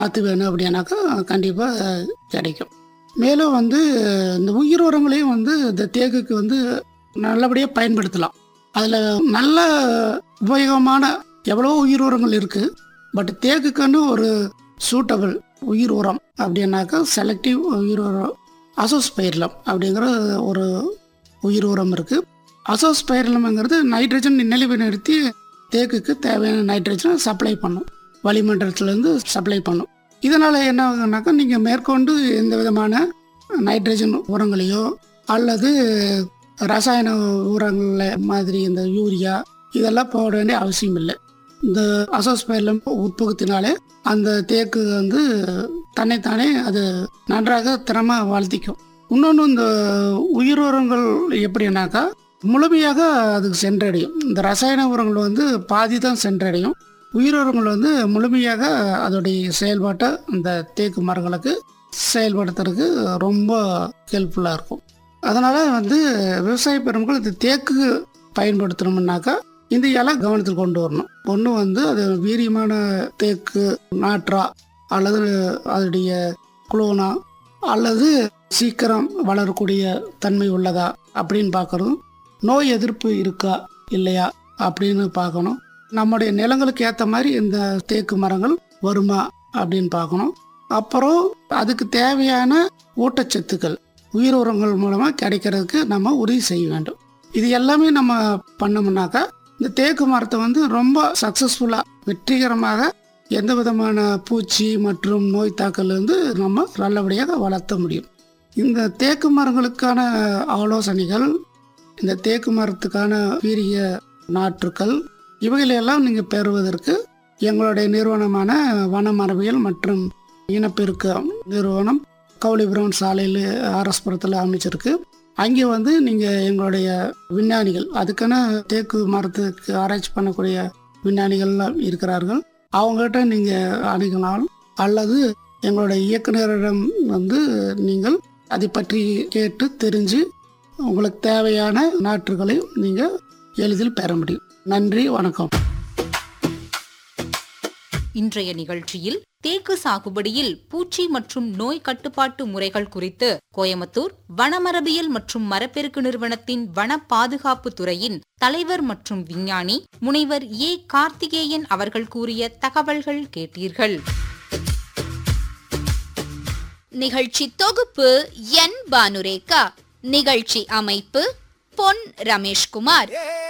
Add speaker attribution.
Speaker 1: நாற்று வேணும் அப்படின்னாக்கா கண்டிப்பாக கிடைக்கும் மேலும் வந்து இந்த உயிர் உரங்களையும் வந்து இந்த தேக்குக்கு வந்து நல்லபடியாக பயன்படுத்தலாம் அதில் நல்ல உபயோகமான எவ்வளோ உயிர் உரங்கள் இருக்குது பட் தேக்குக்குன்னு ஒரு சூட்டபிள் உயிர் உரம் அப்படின்னாக்கா செலக்டிவ் உயிர் உரம் அசோஸ்பைர்லம் அப்படிங்கிற ஒரு உயிர் உரம் இருக்குது அசோஸ்பைர்லம்ங்கிறது நைட்ரஜன் நிலைநிறுத்தி தேக்குக்கு தேவையான நைட்ரஜனை சப்ளை பண்ணும் வளிமண்டலத்திலேருந்து சப்ளை பண்ணும் இதனால் என்ன ஆகுனாக்கா நீங்கள் மேற்கொண்டு எந்த விதமான நைட்ரஜன் உரங்களையோ அல்லது ரசாயன உரங்கள் மாதிரி இந்த யூரியா இதெல்லாம் போட வேண்டிய அவசியம் இல்லை இந்த அசோஸ்பைர்லம் உட்புகுத்தினாலே அந்த தேக்கு வந்து தன்னைத்தானே அது நன்றாக திறமை வளர்த்திக்கும் இன்னொன்று இந்த உயிர் உரங்கள் எப்படின்னாக்கா முழுமையாக அதுக்கு சென்றடையும் இந்த ரசாயன உரங்கள் வந்து பாதி தான் சென்றடையும் உயிர் உரங்கள் வந்து முழுமையாக அதோடைய செயல்பாட்டை அந்த தேக்கு மரங்களுக்கு செயல்படுத்துறதுக்கு ரொம்ப ஹெல்ப்ஃபுல்லாக இருக்கும் அதனால் வந்து விவசாய பெருமக்கள் இந்த தேக்கு பயன்படுத்தணும்னாக்கா இந்த இலை கவனத்தில் கொண்டு வரணும் ஒன்று வந்து அது வீரியமான தேக்கு நாற்றா அல்லது அதோடைய குளோனா அல்லது சீக்கிரம் வளரக்கூடிய தன்மை உள்ளதா அப்படின்னு பார்க்கறதும் நோய் எதிர்ப்பு இருக்கா இல்லையா அப்படின்னு பார்க்கணும் நம்முடைய நிலங்களுக்கு ஏற்ற மாதிரி இந்த தேக்கு மரங்கள் வருமா அப்படின்னு பார்க்கணும் அப்புறம் அதுக்கு தேவையான ஊட்டச்சத்துக்கள் உயிர் உரங்கள் மூலமாக கிடைக்கிறதுக்கு நம்ம உறுதி செய்ய வேண்டும் இது எல்லாமே நம்ம பண்ணோம்னாக்கா இந்த தேக்கு மரத்தை வந்து ரொம்ப சக்ஸஸ்ஃபுல்லாக வெற்றிகரமாக எந்த விதமான பூச்சி மற்றும் நோய் தாக்கல் இருந்து நம்ம நல்லபடியாக வளர்த்த முடியும் இந்த தேக்கு மரங்களுக்கான ஆலோசனைகள் இந்த தேக்கு மரத்துக்கான வீரிய நாற்றுக்கள் இவைகளெல்லாம் நீங்கள் பெறுவதற்கு எங்களுடைய நிறுவனமான வன மரபியல் மற்றும் இனப்பெருக்க நிறுவனம் கவுளிபுரம் சாலையில் ஆர்எஸ்புரத்தில் அமைச்சிருக்கு அங்கே வந்து நீங்கள் எங்களுடைய விஞ்ஞானிகள் அதுக்கான தேக்கு மரத்துக்கு ஆராய்ச்சி பண்ணக்கூடிய விஞ்ஞானிகள்லாம் இருக்கிறார்கள் அவங்ககிட்ட நீங்கள் அணுகலாம் அல்லது எங்களுடைய இயக்குனரிடம் வந்து நீங்கள் அதை பற்றி கேட்டு தெரிஞ்சு உங்களுக்கு தேவையான நாற்றுகளை நீங்கள் எளிதில் பெற முடியும் நன்றி வணக்கம்
Speaker 2: இன்றைய நிகழ்ச்சியில் தேக்கு சாகுபடியில் பூச்சி மற்றும் நோய் கட்டுப்பாட்டு முறைகள் குறித்து கோயம்புத்தூர் வனமரபியல் மற்றும் மரப்பெருக்கு நிறுவனத்தின் வன பாதுகாப்பு துறையின் தலைவர் மற்றும் விஞ்ஞானி முனைவர் ஏ கார்த்திகேயன் அவர்கள் கூறிய தகவல்கள் கேட்டீர்கள்
Speaker 3: நிகழ்ச்சி தொகுப்பு என் பானுரேகா நிகழ்ச்சி அமைப்பு பொன் ரமேஷ்குமார்